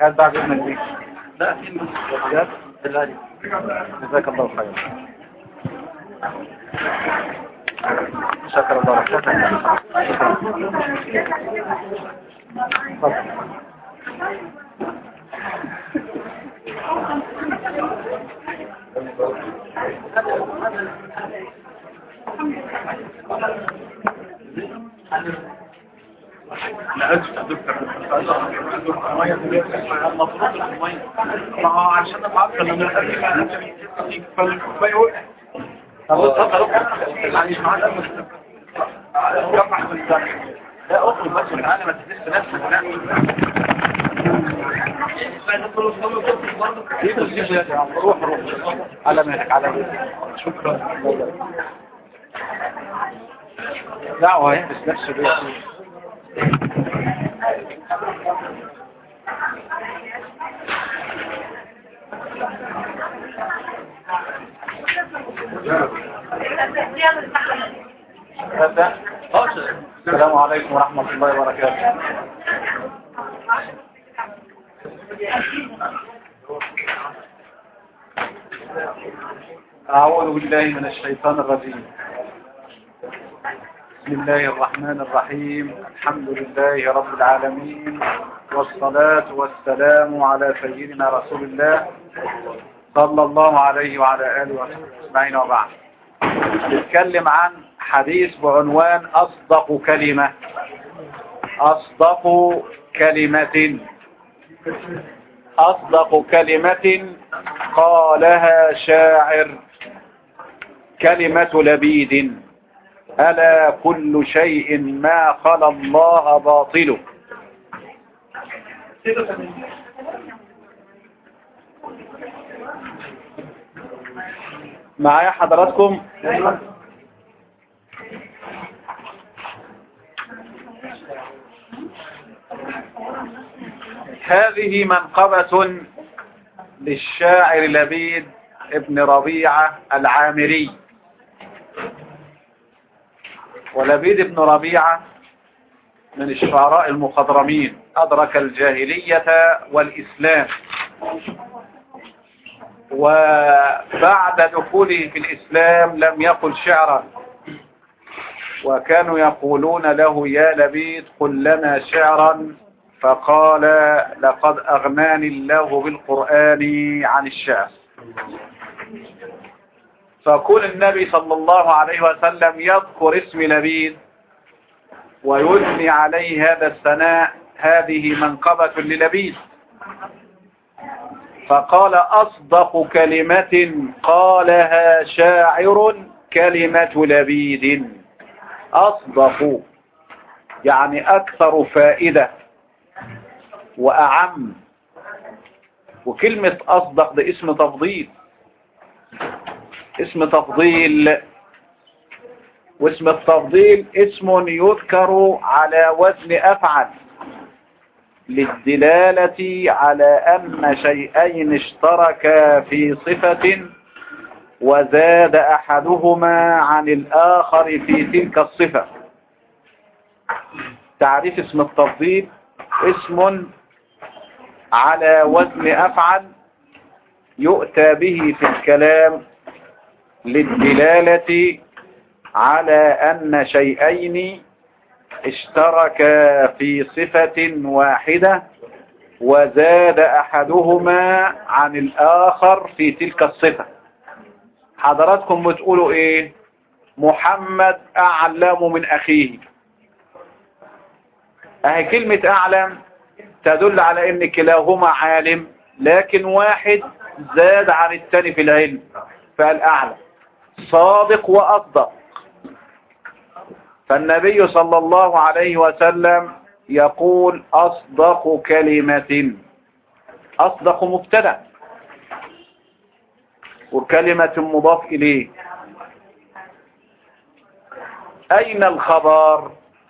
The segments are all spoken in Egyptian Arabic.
قاعد بعد ابنك دي لا في بجد بالله جزاك الله خير شكر الله لك شكرا تفضل. لا أدفع دكتور المفروض المية ما هو عشان أتعرف لما الأكل فالكوباية وقع يعني معاه جمع من الزرع لا أخرج بس من العالم ما تدس نفسك لا روح روح على مهلك على مهلك شكرا دعوة يحبس نفسه بيته نبدأ السلام عليكم ورحمة الله وبركاته أعوذ بالله من الشيطان الرجيم بسم الله الرحمن الرحيم الحمد لله رب العالمين والصلاة والسلام على سيدنا رسول الله صلى الله عليه وعلى آله وصحبه أجمعين وبعد هنتكلم عن حديث بعنوان أصدق كلمة أصدق كلمة أصدق كلمة قالها شاعر كلمة لبيد ألا كل شيء ما خلا الله باطل معايا حضراتكم هذه منقبة للشاعر لبيد ابن ربيعة العامري ولبيد بن ربيعة من الشعراء المخضرمين أدرك الجاهلية والإسلام وبعد دخوله في الإسلام لم يقل شعرا وكانوا يقولون له يا لبيد قل لنا شعرا فقال لقد أغناني الله بالقرآن عن الشعر فكون النبي صلى الله عليه وسلم يذكر اسم لبيد ويثني عليه هذا الثناء هذه منقبة للبيد فقال أصدق كلمة قالها شاعر كلمة لبيد أصدق يعني أكثر فائدة وأعم وكلمة أصدق ده اسم تفضيل اسم تفضيل واسم التفضيل اسم يذكر على وزن أفعل للدلالة على أن شيئين اشتركا في صفة وزاد أحدهما عن الآخر في تلك الصفة تعريف اسم التفضيل اسم على وزن أفعل يؤتى به في الكلام للدلالة على أن شيئين اشتركا في صفة واحدة وزاد أحدهما عن الآخر في تلك الصفة حضراتكم بتقولوا ايه محمد أعلم من أخيه اهي كلمة أعلم تدل على ان كلاهما عالم لكن واحد زاد عن الثاني في العلم فالأعلم صادق وأصدق فالنبي صلى الله عليه وسلم يقول أصدق كلمة أصدق مبتدا وكلمة مضاف إليه أين الخبر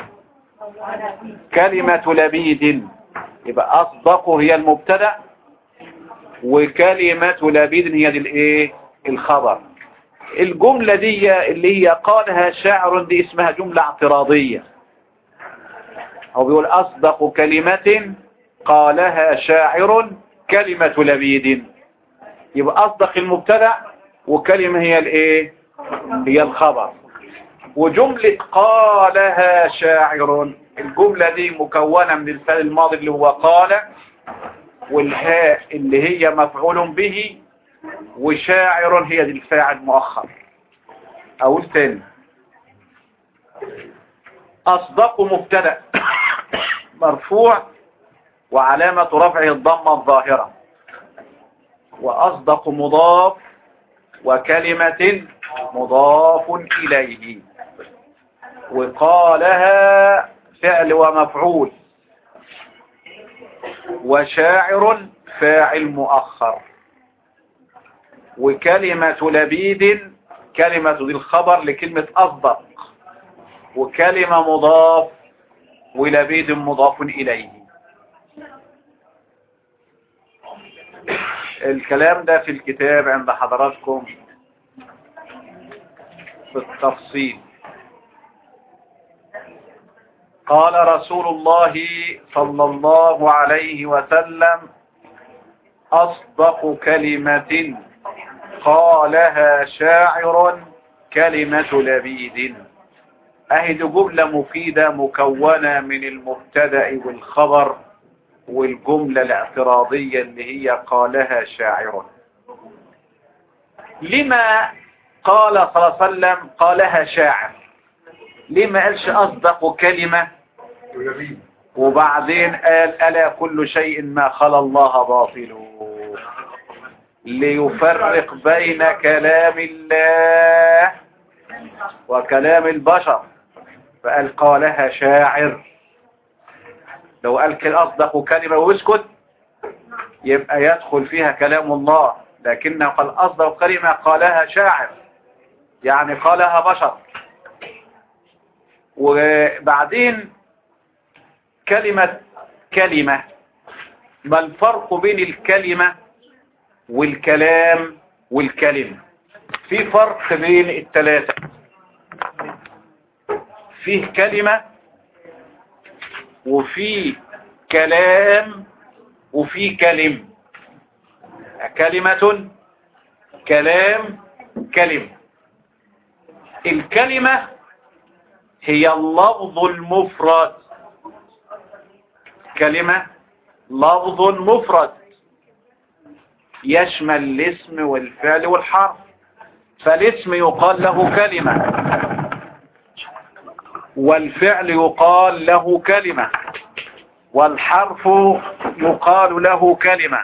كلمة لبيد يبقى أصدق هي المبتدا وكلمة لبيد هي دي الايه الخبر الجملة دي اللي هي قالها شاعر دي اسمها جملة اعتراضية هو بيقول أصدق كلمة قالها شاعر كلمة لبيد يبقى أصدق المبتدا وكلمة هي الايه هي الخبر وجملة قالها شاعر الجملة دي مكونة من الفعل الماضي اللي هو قال والهاء اللي هي مفعول به وشاعر هي دي الفاعل مؤخر اقول تاني اصدق مبتدا مرفوع وعلامة رفعه الضمة الظاهرة واصدق مضاف وكلمة مضاف اليه وقالها فعل ومفعول وشاعر فاعل مؤخر وكلمة لبيد كلمة ذي الخبر لكلمة أصدق وكلمة مضاف ولبيد مضاف إليه الكلام ده في الكتاب عند حضراتكم بالتفصيل قال رسول الله صلى الله عليه وسلم أصدق كلمة قالها شاعر كلمة لبيد أهد جملة مفيدة مكونة من المبتدأ والخبر والجملة الاعتراضية اللي هي قالها شاعر لما قال صلى الله عليه وسلم قالها شاعر ليه ما قالش أصدق كلمة وبعدين قال ألا كل شيء ما خلا الله باطل ليفرق بين كلام الله وكلام البشر فقال قالها شاعر لو قال كده أصدق كلمة ويسكت يبقى يدخل فيها كلام الله لكنه قال أصدق كلمة قالها شاعر يعني قالها بشر وبعدين كلمة كلمة ما الفرق بين الكلمة والكلام والكلمة في فرق بين الثلاثة فيه كلمة وفي كلام وفي كلم كلمة كلام كلمة الكلمة هي اللفظ المفرد كلمة لفظ مفرد يشمل الاسم والفعل والحرف فالاسم يقال له كلمة والفعل يقال له كلمة والحرف يقال له كلمة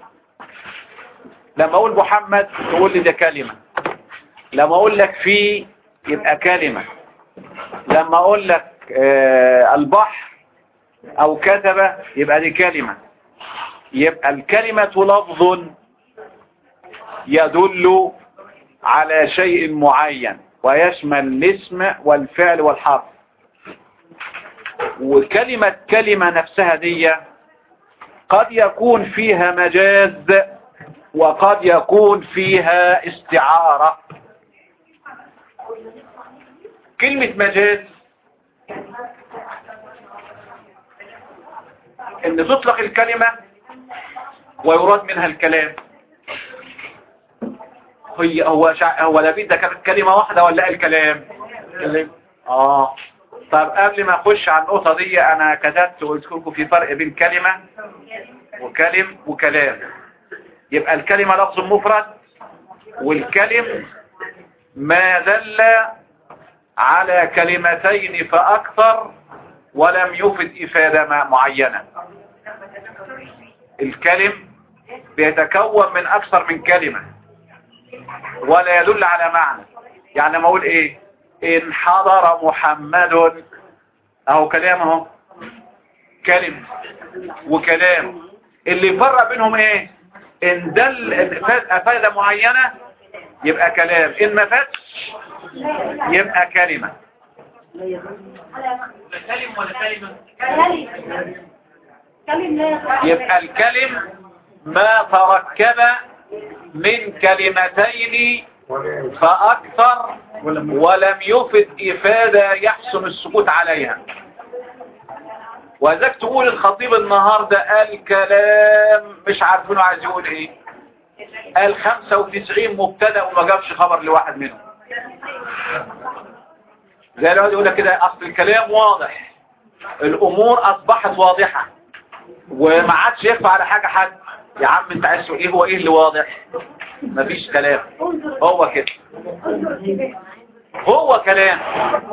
لما اقول محمد تقول لي ده كلمة لما اقول لك في يبقى كلمة لما اقول لك آه البحر او كتب يبقى دي كلمة يبقى الكلمة لفظ يدل على شيء معين ويشمل الاسم والفعل والحرف وكلمة كلمة نفسها دي قد يكون فيها مجاز وقد يكون فيها استعارة كلمة مجاز ان تطلق الكلمة ويراد منها الكلام هي هو شع... هو لبيد ده كانت كلمة واحدة ولا الكلام كلام اه طب قبل ما اخش على النقطة دي انا كتبت وقلت لكم في فرق بين كلمة وكلم وكلام يبقى الكلمة لفظ مفرد والكلم ما دل على كلمتين فأكثر ولم يفد إفادة معينة الكلم بيتكون من أكثر من كلمة ولا يدل على معنى يعني ما أقول إيه إن حضر محمد أهو كلامه كلم وكلام اللي يفرق بينهم إيه إن دل أفادة معينة يبقى كلام إن ما فاتش يبقى كلمة كلم ولا كلمة يبقى الكلم ما تركب من كلمتين فأكثر ولم يفد إفادة يحسن السكوت عليها وذاك تقول الخطيب النهاردة قال كلام مش عارفينه عايز يقول ايه قال 95 مبتدا وما جابش خبر لواحد منهم زي الواحد يقول لك كده اصل الكلام واضح الامور اصبحت واضحة وما عادش يخفى على حاجة حد يا عم انت عايز تقول ايه هو ايه اللي واضح مفيش كلام هو كده هو كلام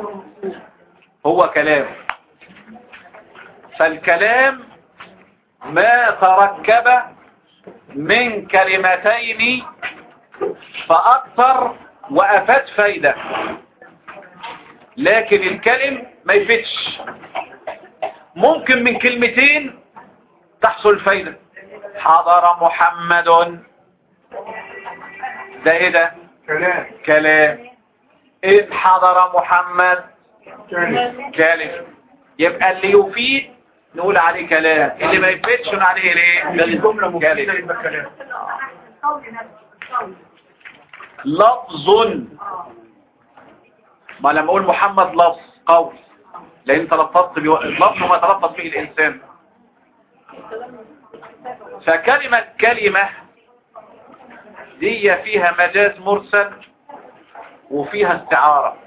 هو كلام فالكلام ما تركب من كلمتين فأكثر وأفاد فايدة لكن الكلم ما يفيدش ممكن من كلمتين تحصل فايدة حضر محمد ده ايه ده كلام كلام إذ حضر محمد كلام كلم يبقى اللي يفيد نقول عليه كلام اللي ما يفيدش نقول عليه ليه الجملة مفيدة كلم يبقى كلام لفظ ما لما اقول محمد لفظ قول لان تلفظت بيو... اللفظ ما تلفظ به الانسان فكلمة كلمة دي فيها مجاز مرسل وفيها استعارة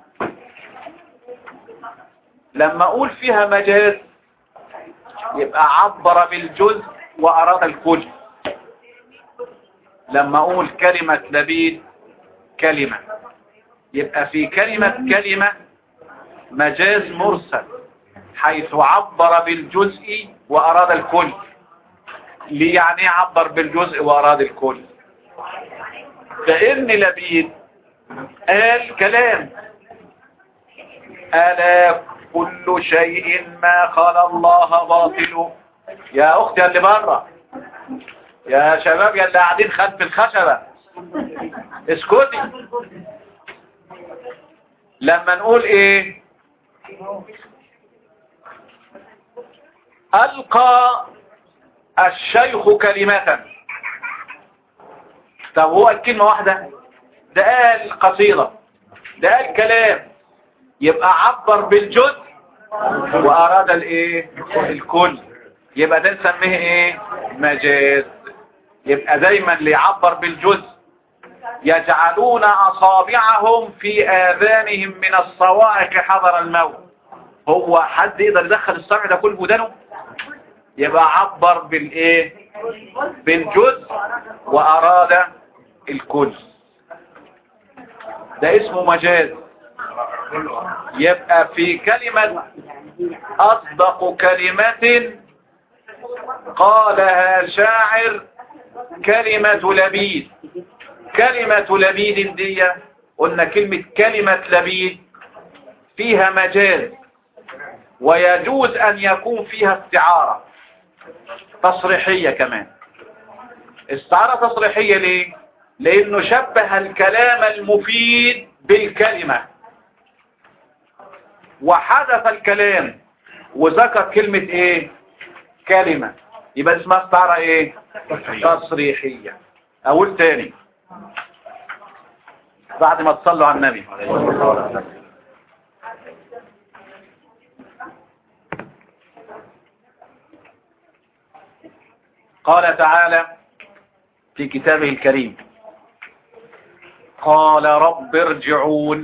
لما اقول فيها مجاز يبقى عبر بالجزء واراد الكل لما اقول كلمة لبيد كلمة يبقى في كلمة كلمة مجاز مرسل حيث عبر بالجزء واراد الكل ليه يعني إيه عبر بالجزء واراد الكل فإن لبيد قال كلام ألا كل شيء ما خلا الله باطل يا أختي اللي بره يا شباب يا اللي قاعدين خلف الخشبة اسكتي لما نقول ايه ألقى الشيخ كلمة طب هو الكلمة واحدة ده قال قصيدة ده قال كلام يبقى عبر بالجزء وأراد الايه الكل يبقى ده نسميه ايه مجاز يبقى دايما اللي يعبر بالجزء يجعلون أصابعهم في آذانهم من الصواعق حضر الموت هو حد يقدر يدخل الصمع ده كله ودانه يبقى عبر بالايه بالجزء وأراد الكل ده اسمه مجاز يبقى في كلمة أصدق كلمة قالها شاعر كلمة لبيد كلمة لبيد دي قلنا كلمة كلمة لبيد فيها مجاز ويجوز أن يكون فيها استعارة تصريحية كمان استعارة تصريحية ليه لأنه شبه الكلام المفيد بالكلمة وحذف الكلام وذكر كلمة ايه كلمة يبقى اسمها استعارة ايه تصريحية اقول تاني بعد ما تصلوا على النبي قال تعالى في كتابه الكريم قال رب ارجعون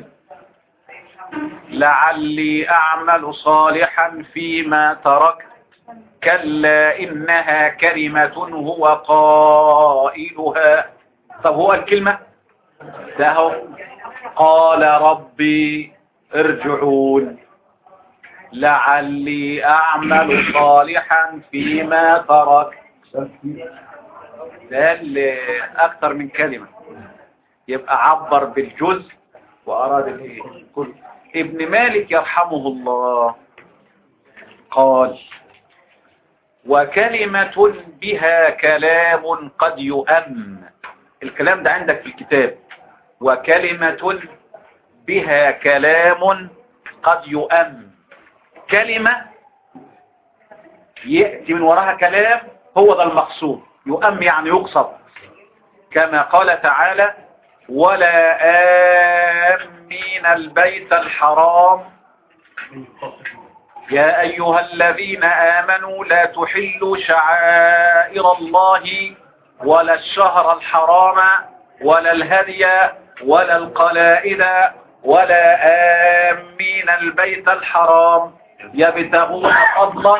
لعلي أعمل صالحا فيما تركت كلا إنها كلمة هو قائلها طب هو الكلمة ده هو قال ربي ارجعون لعلي أعمل صالحا فيما تركت ده اللي أكثر من كلمة يبقى عبر بالجزء وأراد الايه كل ابن مالك يرحمه الله قال وكلمة بها كلام قد يؤم الكلام ده عندك في الكتاب وكلمة بها كلام قد يؤم كلمة يأتي من وراها كلام هو ده المقصود يؤم يعني يقصد كما قال تعالى ولا آمين البيت الحرام يا أيها الذين آمنوا لا تحلوا شعائر الله ولا الشهر الحرام ولا الهدي ولا القلائد ولا آمين البيت الحرام يبتغون فضلا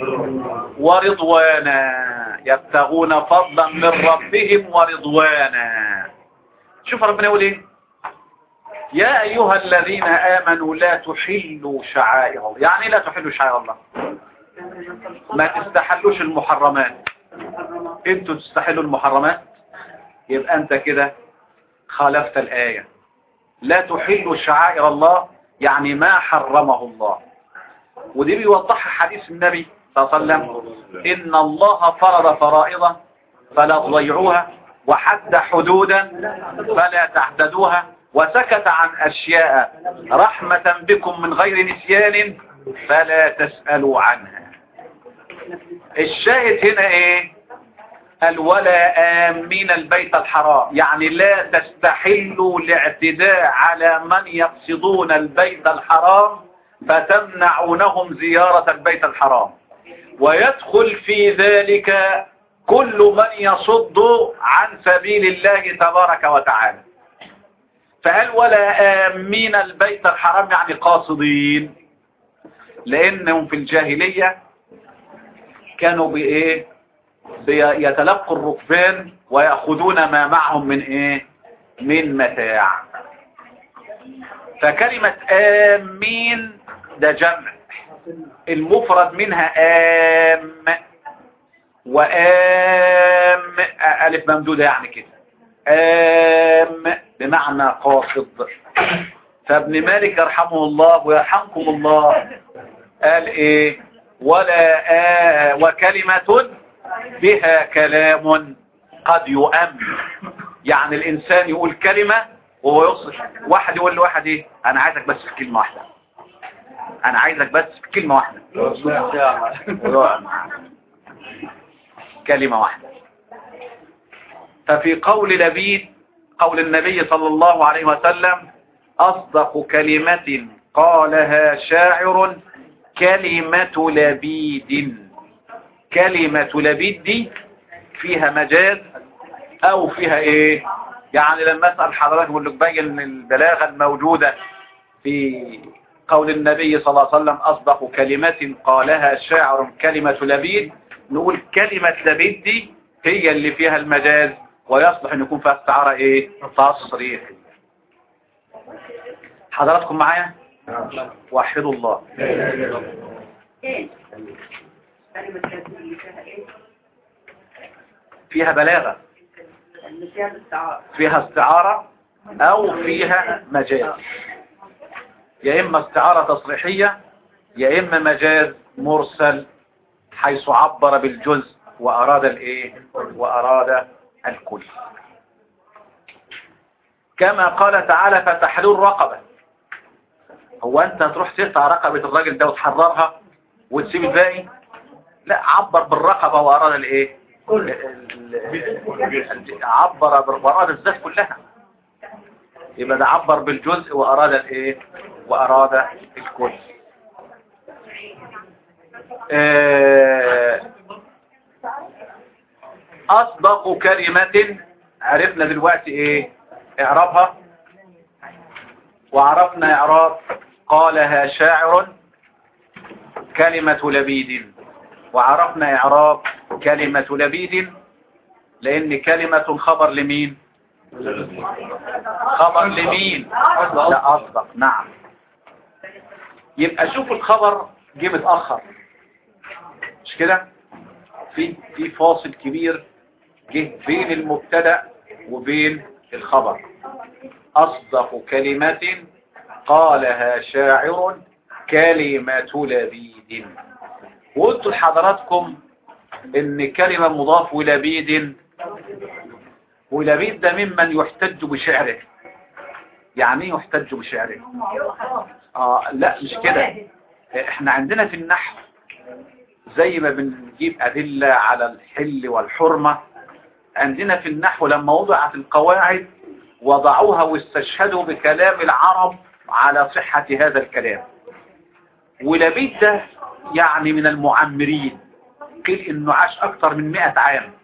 ورضوانا يبتغون فضلا من ربهم ورضوانا شوف ربنا يقول ايه يا ايها الذين امنوا لا تحلوا شعائر الله يعني إيه لا تحلوا شعائر الله ما تستحلوش المحرمات انتوا تستحلوا المحرمات يبقى انت كده خالفت الآية لا تحلوا شعائر الله يعني ما حرمه الله ودي بيوضحها حديث النبي صلى الله عليه وسلم إن الله فرض فرائضا فلا تضيعوها وحد حدودا فلا تعتدوها وسكت عن أشياء رحمة بكم من غير نسيان فلا تسألوا عنها الشاهد هنا ايه قال ولا آمين البيت الحرام يعني لا تستحلوا الاعتداء على من يقصدون البيت الحرام فتمنعونهم زيارة البيت الحرام ويدخل في ذلك كل من يصد عن سبيل الله تبارك وتعالى فهل ولا آمين البيت الحرام يعني قاصدين لأنهم في الجاهلية كانوا بإيه يتلقوا الركبان ويأخذون ما معهم من إيه من متاع فكلمة آمين ده جمع المفرد منها آم وآم ألف ممدودة يعني كده آم بمعنى قاصد فابن مالك يرحمه الله ويرحمكم الله قال ايه ولا آ وكلمة بها كلام قد يؤم يعني الانسان يقول كلمة وهو يقصد واحد يقول لواحد ايه انا عايزك بس في كلمة واحدة انا عايزك بس في كلمة واحدة كلمة واحدة ففي قول لبيد قول النبي صلى الله عليه وسلم أصدق كلمة قالها شاعر كلمة لبيد كلمة لبيد دي فيها مجاز أو فيها إيه يعني لما أسأل حضرتك أقول لك بين البلاغة الموجودة في قول النبي صلى الله عليه وسلم أصدق كلمة قالها شاعر كلمة لبيد نقول كلمة لبيد دي هي اللي فيها المجاز ويصلح أن يكون فيها استعارة إيه تصريح حضراتكم معايا وحدوا الله ايه كلمة كاتب اللي فيها ايه فيها بلاغة اللي فيها الاستعارة فيها استعارة أو فيها مجاز يا إما استعارة تصريحية يا إما مجاز مرسل حيث عبر بالجزء وأراد الإيه وأراد الكل كما قال تعالى فتحرير رقبة هو أنت هتروح تقطع رقبة الراجل ده وتحررها وتسيب الباقي لا عبر بالرقبة وأراد الإيه ال- ال- عبر بال- وأراد الذات كلها يبقى ده عبر بالجزء وأراد الإيه وأراد الكل آه، أصدق كلمة عرفنا دلوقتي إيه إعرابها وعرفنا إعراب قالها شاعر كلمة لبيد وعرفنا إعراب كلمة لبيد لأن كلمة خبر لمين خبر لمين لا أصدق نعم يبقى شوف الخبر جه متأخر مش كده في في فاصل كبير جه بين المبتدا وبين الخبر أصدق كلمة قالها شاعر كلمة لبيد وقلت لحضراتكم ان كلمة مضاف ولبيد ولبيد ده ممن يحتج بشعره يعني ايه يحتج بشعره آه لا مش كده احنا عندنا في النحو زي ما بنجيب أدلة على الحل والحرمة عندنا في النحو لما وضعت القواعد وضعوها واستشهدوا بكلام العرب على صحة هذا الكلام ولبيد ده يعني من المعمرين قيل انه عاش اكثر من 100 عام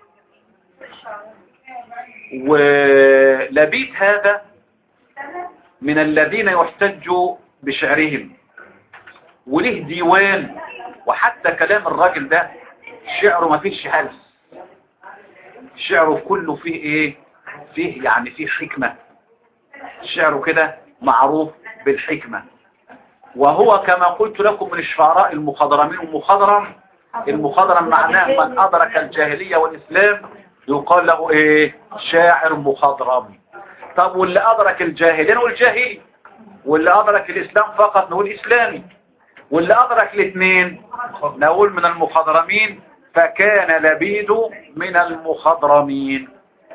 ولبيد هذا من الذين يحتج بشعرهم وله ديوان وحتى كلام الراجل ده شعره ما فيش هلس شعره كله فيه ايه فيه يعني فيه حكمة شعره كده معروف بالحكمة وهو كما قلت لكم من الشعراء المخضرمين المخضرم المخضرم معناه من أدرك الجاهلية والإسلام يقال له ايه شاعر مخضرم طب واللي أدرك الجاهلية نقول جاهلي واللي أدرك الإسلام فقط نقول إسلامي واللي أدرك الاثنين نقول من المخضرمين فكان لبيد من المخضرمين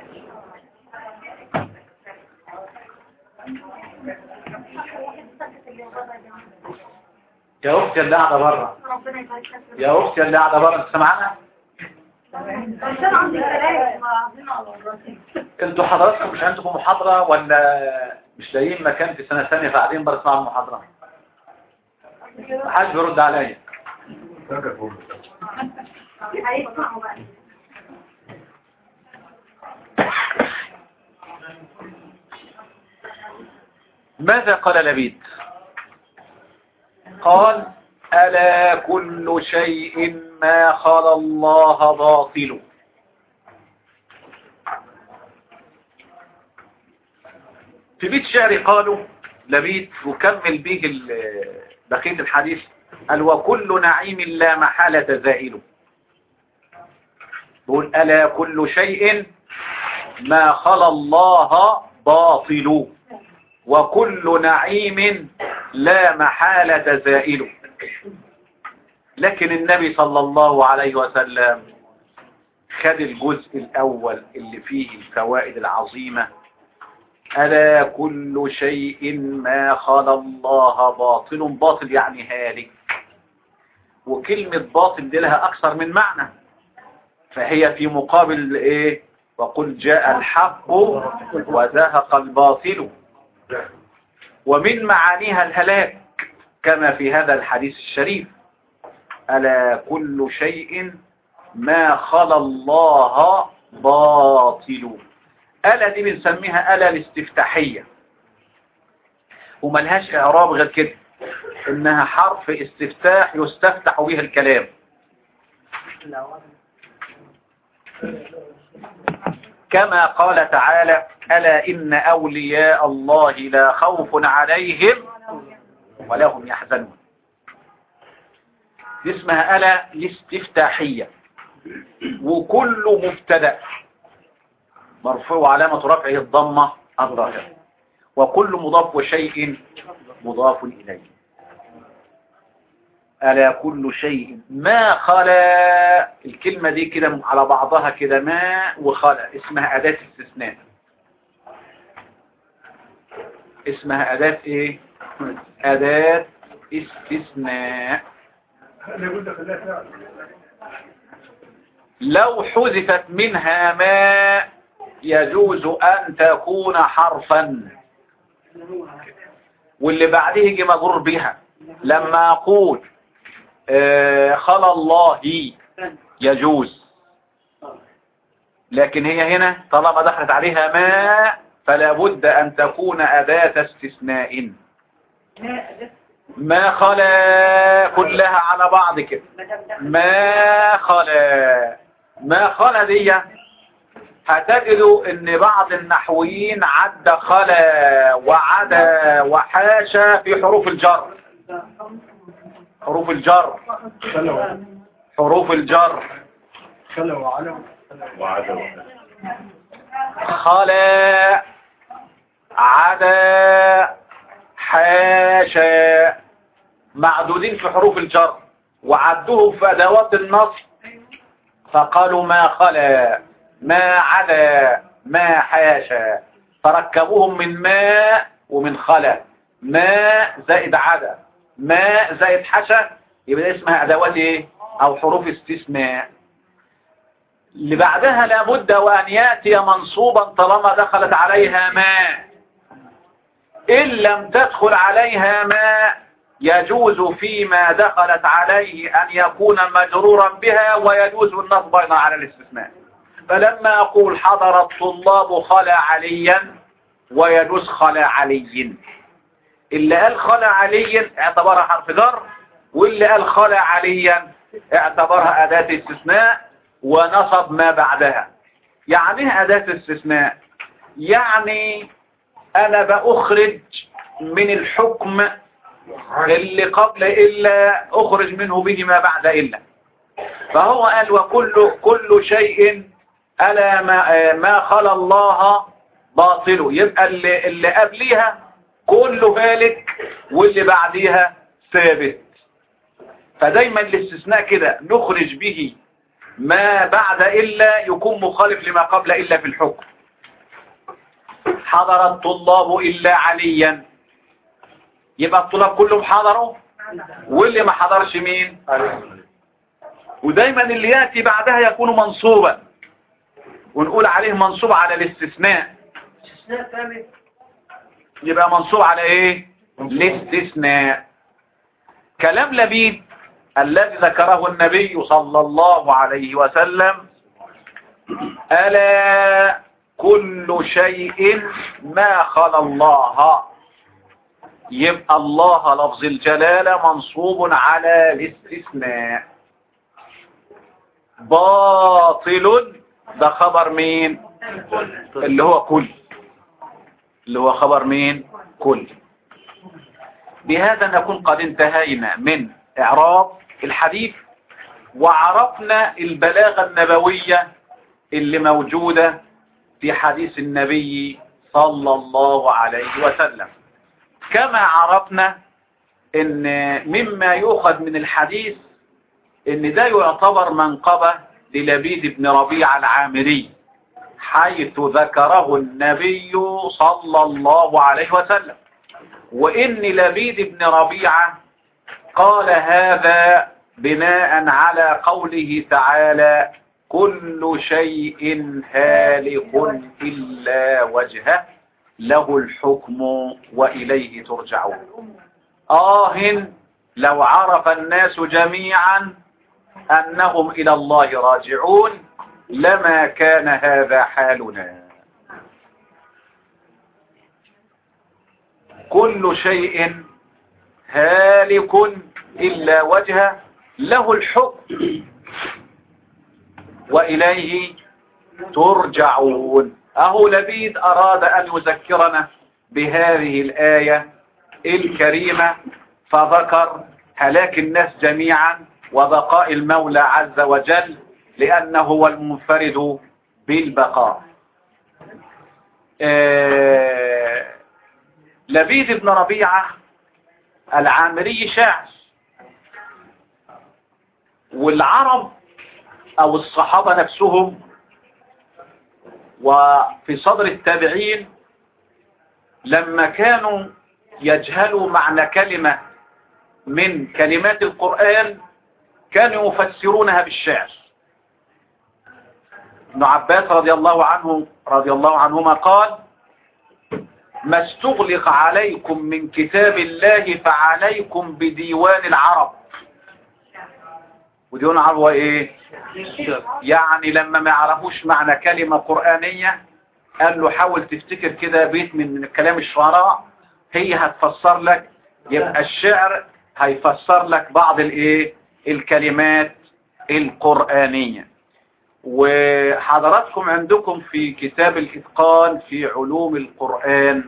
يا أختي اللي قاعدة بره ربنا يبارك لك يا أختي اللي قاعدة بره انت سامعانا عشان عندي كلام ما على الرصيف انتوا حضراتكم مش عندكم محاضرة ولا مش لاقيين مكان في سنة ثانية فقاعدين بره تسمعوا المحاضرة محدش بيرد عليا هيسمعوا بقى ماذا قال لبيد قال ألا كل شيء ما خلا الله باطل في بيت شعري قالوا لبيد وكمل به ال- بقية الحديث قال وكل نعيم لا محالة زائل بقول ألا كل شيء ما خلا الله باطل وكل نعيم لا محالة زائل لكن النبي صلى الله عليه وسلم خد الجزء الأول اللي فيه الفوائد العظيمة ألا كل شيء ما خلا الله باطل باطل يعني هالك وكلمة باطل دي لها أكثر من معنى فهي في مقابل إيه وقل جاء الحق وزهق الباطل ومن معانيها الهلاك كما في هذا الحديث الشريف ألا كل شيء ما خلا الله باطل ألا دي بنسميها ألا الاستفتاحية وملهاش إعراب غير كده إنها حرف استفتاح يستفتح به الكلام كما قال تعالى ألا إن أولياء الله لا خوف عليهم ولا هم يحزنون دي اسمها ألا الاستفتاحية وكل مبتدأ مرفوع علامة رفعه الضمة الظاهرة وكل مضاف وشيء مضاف إليه ألا كل شيء ما خلا الكلمة دي كده على بعضها كده ما وخلا اسمها أداة استثناء اسمها أداة ايه أداة استثناء لو حذفت منها ما يجوز أن تكون حرفا واللي بعده يجي مجرور بها لما أقول آه، خلا الله يجوز لكن هي هنا طالما دخلت عليها ما فلا بد أن تكون أداة استثناء ما خلا كلها على بعض كده ما خلا ما خلا دي هتجدوا ان بعض النحويين عد خلا وعدا وحاشا في حروف الجر حروف الجر حروف الجر خلا عدا حاشا معدودين في حروف الجر وعدوه في أدوات النصب فقالوا ما خلا ما عدا ما حاشا فركبوهم من ماء ومن خلا ماء زائد عدا ماء زائد حشا يبقى ده اسمها أدوات ايه أو حروف استثناء اللي بعدها لابد وأن يأتي منصوبا طالما دخلت عليها ماء إن لم تدخل عليها ماء يجوز فيما دخلت عليه أن يكون مجرورا بها ويجوز النصب أيضا على الاستثناء فلما أقول حضر الطلاب خلا عليا ويجوز خلا علي اللي قال خلا عليا اعتبرها حرف جر واللي قال خلا عليا اعتبرها أداة استثناء ونصب ما بعدها يعني ايه أداة استثناء يعني أنا بأخرج من الحكم اللي قبل إلا أخرج منه به ما بعد إلا فهو قال وكل كل شيء ألا ما, ما خلا الله باطله يبقى اللي, اللي قبليها كله هالك واللي بعديها ثابت فدايما الاستثناء كده نخرج به ما بعد إلا يكون مخالف لما قبل إلا في الحكم حضر الطلاب إلا عليا يبقى الطلاب كلهم حضروا واللي ما حضرش مين ودايما اللي يأتي بعدها يكون منصوبا ونقول عليه منصوب على الاستثناء يبقى منصوب على ايه الاستثناء كلام لبيد الذي ذكره النبي صلى الله عليه وسلم ألا كل شيء ما خلا الله يبقى الله لفظ الجلالة منصوب على الاستثناء باطل ده خبر مين اللي هو كل اللي هو خبر مين كل بهذا نكون قد انتهينا من اعراب الحديث وعرفنا البلاغة النبوية اللي موجودة في حديث النبي صلى الله عليه وسلم كما عرفنا ان مما يؤخذ من الحديث ان ده يعتبر منقبة للبيد بن ربيع العامري حيث ذكره النبي صلى الله عليه وسلم وإن لبيد بن ربيعة قال هذا بناء على قوله تعالى كل شيء هالك إلا وجهه له الحكم وإليه ترجعون آه لو عرف الناس جميعا أنهم إلى الله راجعون لما كان هذا حالنا كل شيء هالك إلا وجهه له الحكم وإليه ترجعون أهو لبيد أراد أن يذكرنا بهذه الآية الكريمة فذكر هلاك الناس جميعا وبقاء المولى عز وجل لأنه هو المنفرد بالبقاء آه لبيد بن ربيعة العامري شاعر والعرب او الصحابة نفسهم وفي صدر التابعين لما كانوا يجهلوا معنى كلمة من كلمات القرآن كانوا يفسرونها بالشعر ابن عباس رضي الله عنه رضي الله عنهما قال ما استغلق عليكم من كتاب الله فعليكم بديوان العرب وديوان العرب هو ايه يعني لما ما يعرفوش معنى كلمة قرآنية قال له حاول تفتكر كده بيت من من كلام الشعراء هي هتفسر لك يبقى الشعر هيفسر لك بعض الايه الكلمات القرآنية وحضراتكم عندكم في كتاب الإتقان في علوم القرآن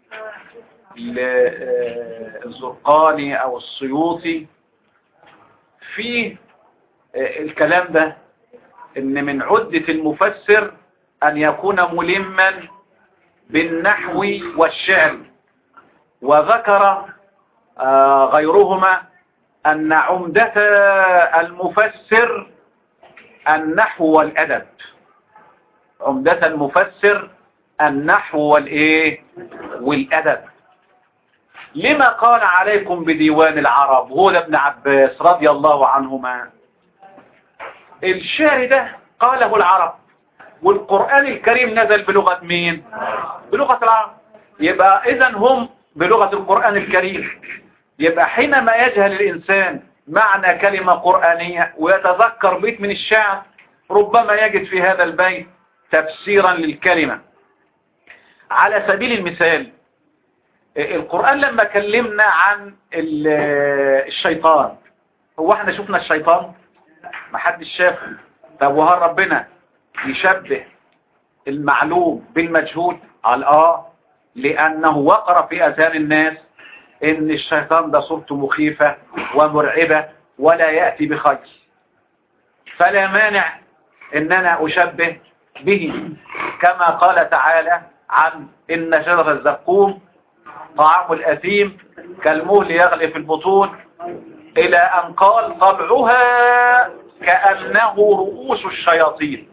الزرقاني أو السيوطي في الكلام ده ان من عدة المفسر ان يكون ملما بالنحو والشعر وذكر غيرهما ان عمدة المفسر النحو والادب عمدة المفسر النحو والايه والادب لما قال عليكم بديوان العرب هو ابن عباس رضي الله عنهما الشعر ده قاله العرب والقرآن الكريم نزل بلغة مين بلغة العرب يبقى اذا هم بلغة القرآن الكريم يبقى حينما يجهل الإنسان معنى كلمة قرآنية ويتذكر بيت من الشعر ربما يجد في هذا البيت تفسيرا للكلمة على سبيل المثال القرآن لما كلمنا عن ال- الشيطان هو احنا شفنا الشيطان ما حدش شافه طب وهل ربنا يشبه المعلوم بالمجهول قال اه لانه وقر في اذهان الناس ان الشيطان ده صورته مخيفة ومرعبة ولا يأتي بخير فلا مانع ان انا اشبه به كما قال تعالى عن ان شجرة الزقوم طعام الأثيم كالمهل يغلي في البطون إلى أن قال طلعها كأنه رؤوس الشياطين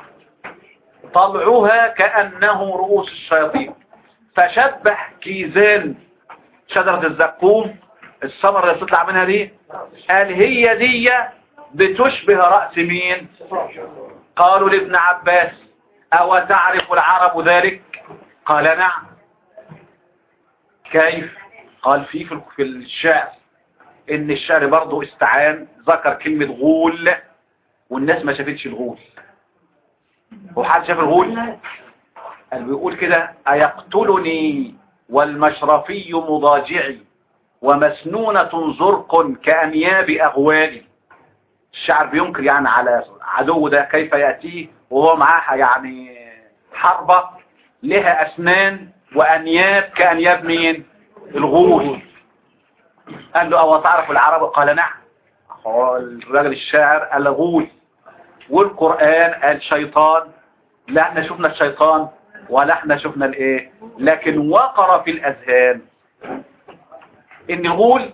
طلعها كأنه رؤوس الشياطين فشبه كيزان شجرة الزقوم الثمرة اللي تطلع منها دي قال هي دي بتشبه رأس مين قالوا لابن عباس أو تعرف العرب ذلك قال نعم كيف قال في في في الشعر ان الشعر برضه استعان ذكر كلمة غول والناس ما شافتش الغول هو حد شاف الغول قال بيقول كده أيقتلني والمشرفي مضاجعي ومسنونة زرق كأنياب أغوالي الشعر بينكر يعني على عدو ده كيف يأتيه وهو معاها يعني حربة لها أسنان وأنياب كأنياب مين الغول قال له أو تعرف العرب قال نعم هو الراجل الشاعر قال غول والقرآن قال شيطان لا احنا شفنا الشيطان ولا احنا شفنا الايه لكن وقر في الأذهان ان الغول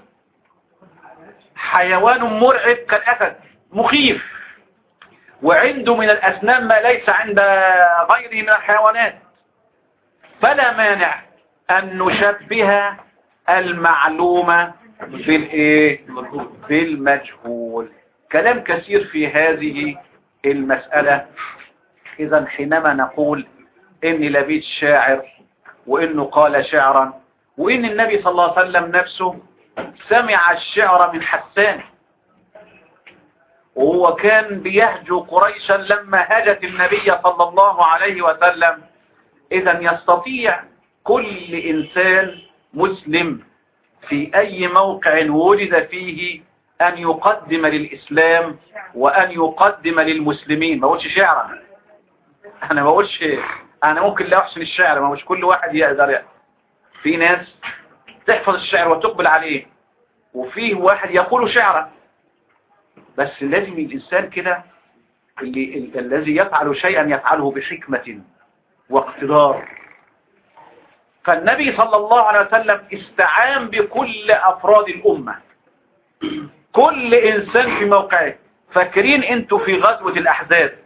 حيوان مرعب كالأسد مخيف وعنده من الأسنان ما ليس عند غيره من الحيوانات فلا مانع أن نشبه المعلومة بالإيه؟ بالمجهول كلام كثير في هذه المسألة إذا حينما نقول إن لبيت شاعر وإنه قال شعرا وإن النبي صلى الله عليه وسلم نفسه سمع الشعر من حسان وهو كان بيهجو قريشا لما هجت النبي صلى الله عليه وسلم إذا يستطيع كل إنسان مسلم في أي موقع وجد فيه أن يقدم للإسلام وأن يقدم للمسلمين ما أقولش شعرا أنا ما أقولش أنا ممكن لا أحسن الشعر ما أقولش كل واحد يقدر يعني. في ناس تحفظ الشعر وتقبل عليه وفيه واحد يقول شعرا بس لازم الإنسان كده اللي ال- الذي يفعل شيئا يفعله بحكمة واقتدار فالنبي صلى الله عليه وسلم استعان بكل أفراد الأمة كل إنسان في موقعه فاكرين انتوا في غزوة الأحزاب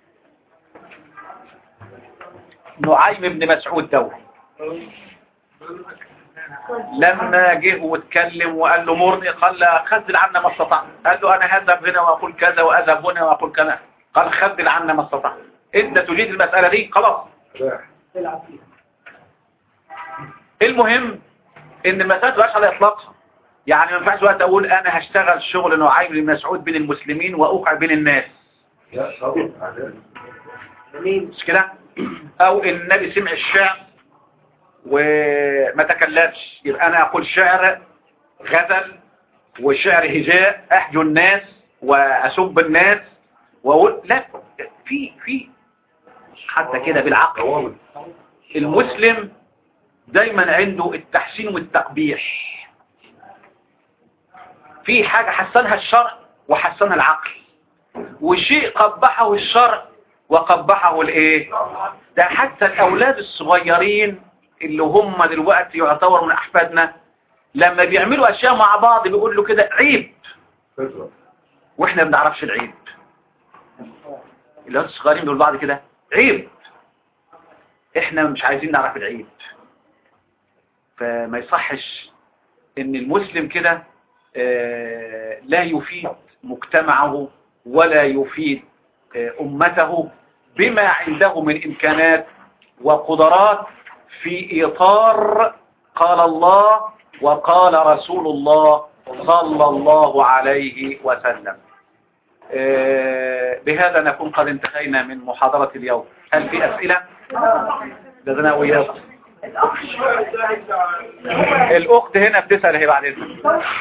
نعيم بن مسعود دوري لما جه واتكلم وقال له مرني قال له خذل عنا ما استطعت قال له انا هذهب هنا واقول كذا واذهب هنا واقول كذا قال خذل عنا ما استطعت انت تجيد المسألة دي خلاص المهم ان المسألة تبقاش على اطلاقها يعني ما ينفعش وقت اقول انا هشتغل شغل نعيم بن مسعود بين المسلمين واوقع بين الناس مش كده او إن النبي سمع الشعر وما تكلمش يبقى انا اقول شعر غزل وشعر هجاء احجو الناس واسب الناس واقول لا في في حتى كده بالعقل المسلم دايما عنده التحسين والتقبيح في حاجة حسنها الشرع وحسنها العقل وشيء قبحه الشرع وقبحه الايه ده حتى الاولاد الصغيرين اللي هم دلوقتي يعتبروا من احفادنا لما بيعملوا اشياء مع بعض بيقول له كده عيب واحنا ما بنعرفش العيب الاولاد الصغيرين بيقولوا بعض كده عيب احنا مش عايزين نعرف العيب فما يصحش ان المسلم كده آه، لا يفيد مجتمعه ولا يفيد آه، أمته بما عنده من إمكانات وقدرات في إطار قال الله وقال رسول الله صلى الله عليه وسلم آه، بهذا نكون قد انتهينا من محاضرة اليوم هل في أسئلة؟ لدينا وياكم الأخت هنا بتسأل هي بعد إذنك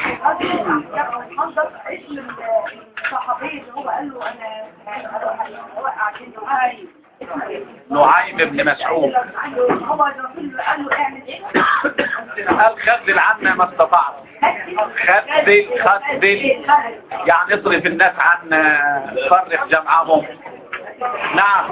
الصحابي اللي هو قال له انا اوقع عشان نعيم بن مسعود هو الرسول قال له اعمل ايه؟ قال خذل عنا ما استطعت خذل خذل يعني اصرف الناس عنا فرق جمعهم نعم